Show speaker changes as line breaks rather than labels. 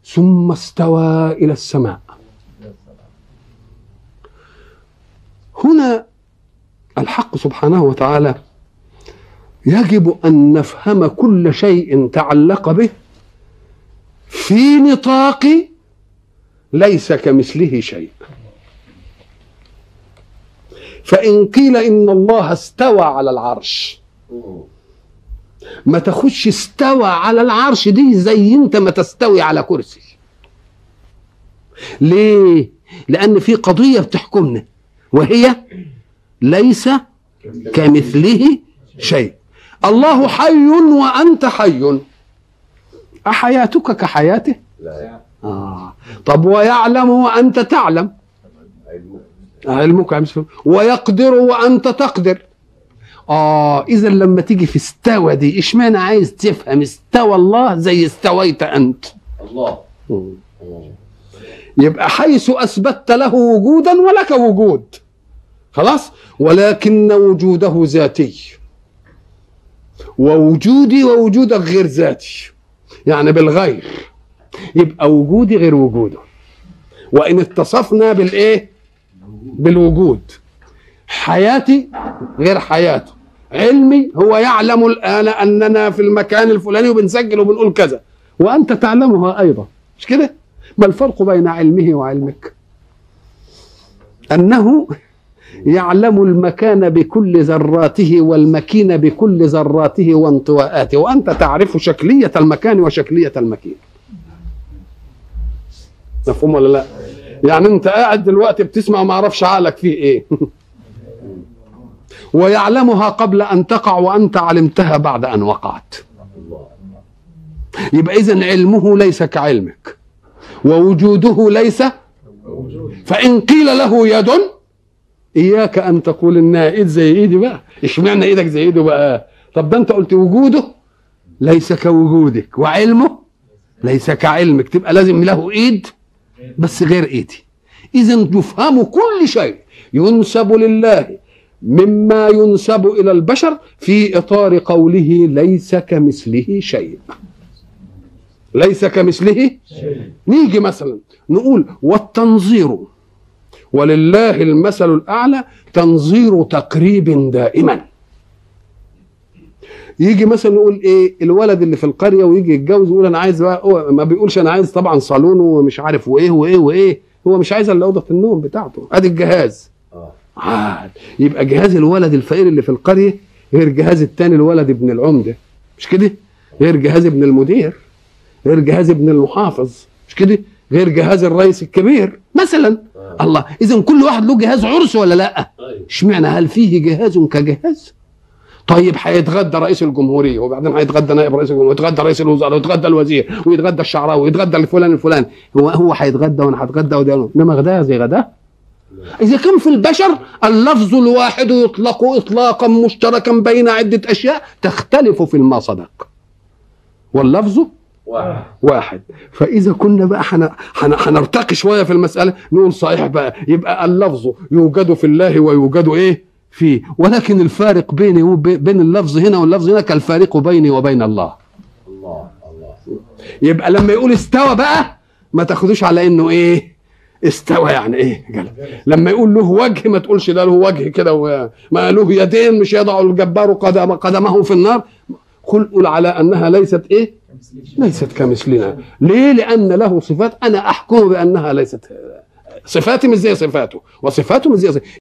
ثم استوى الى السماء هنا الحق سبحانه وتعالى يجب ان نفهم كل شيء تعلق به في نطاق ليس كمثله شيء فان قيل ان الله استوى على العرش ما تاخدش استوى على العرش دي زي انت ما تستوي على كرسي ليه لان في قضيه بتحكمنا وهي ليس كمثله شيء الله حي وانت حي احياتك كحياته
لا
آه. طب ويعلم وانت تعلم
علمك
علمك عم ويقدر وانت تقدر اه اذا لما تيجي في استوى دي اشمعنى عايز تفهم استوى الله زي استويت انت
الله
يبقى حيث اثبتت له وجودا ولك وجود خلاص ولكن وجوده ذاتي ووجودي ووجودك غير ذاتي يعني بالغير يبقى وجودي غير وجوده وان اتصفنا بالايه بالوجود حياتي غير حياته علمي هو يعلم الان اننا في المكان الفلاني وبنسجل وبنقول كذا وانت تعلمها ايضا مش كده ما الفرق بين علمه وعلمك انه يعلم المكان بكل ذراته والمكين بكل ذراته وانطواءاته وانت تعرف شكليه المكان وشكليه المكين مفهوم ولا لا يعني انت قاعد دلوقتي بتسمع وما اعرفش عقلك فيه ايه ويعلمها قبل ان تقع وانت علمتها بعد ان وقعت
الله
يبقى اذا علمه ليس كعلمك ووجوده ليس فان قيل له يد اياك ان تقول انها ايد زي ايدي بقى اشمعنى ايدك زي ايده بقى طب ده انت قلت وجوده ليس كوجودك وعلمه ليس كعلمك تبقى لازم له ايد بس غير ايدي اذا يفهم كل شيء ينسب لله مما ينسب الى البشر في اطار قوله ليس كمثله شيء ليس كمثله نيجي مثلا نقول والتنظير ولله المثل الاعلى تنظير تقريب دائما يجي مثلا نقول ايه الولد اللي في القريه ويجي يتجوز يقول انا عايز بقى هو ما بيقولش انا عايز طبعا صالون ومش عارف وايه وايه وايه هو مش عايز الا اوضه النوم بتاعته ادي الجهاز
اه
عاد يبقى جهاز الولد الفقير اللي في القريه غير جهاز التاني الولد ابن العمده مش كده غير جهاز ابن المدير غير جهاز ابن المحافظ مش كده غير جهاز الرئيس الكبير مثلا
آه.
الله اذا كل واحد له جهاز عرس ولا لا
طيب
اشمعنى هل فيه جهاز كجهاز طيب هيتغدى رئيس الجمهوريه وبعدين هيتغدى نائب رئيس الجمهوريه ويتغدى رئيس الوزراء ويتغدى الوزير ويتغدى الشعراوي ويتغدى الفلان الفلاني هو هو هيتغدى وانا هتغدى وده انما غداه زي غداه إذا كان في البشر اللفظ الواحد يطلق إطلاقا مشتركا بين عدة أشياء تختلف في ما صدق واللفظ
واحد
واحد فإذا كنا بقى حن... حن... هنرتقي شوية في المسألة نقول صحيح بقى يبقى اللفظ يوجد في الله ويوجد إيه فيه ولكن الفارق بيني وبين اللفظ هنا واللفظ هنا كالفارق بيني وبين الله
الله الله
يبقى لما يقول استوى بقى ما تاخدوش على انه ايه استوى يعني ايه قال لما يقول له وجه ما تقولش ده له وجه كده و- ما له يدين مش يضع الجبار قدم قدمه في النار قل قل على انها ليست ايه ليست كمثلنا ليه لان له صفات انا احكم بانها ليست صفاتي مش زي صفاته وصفاته مش زي صفاته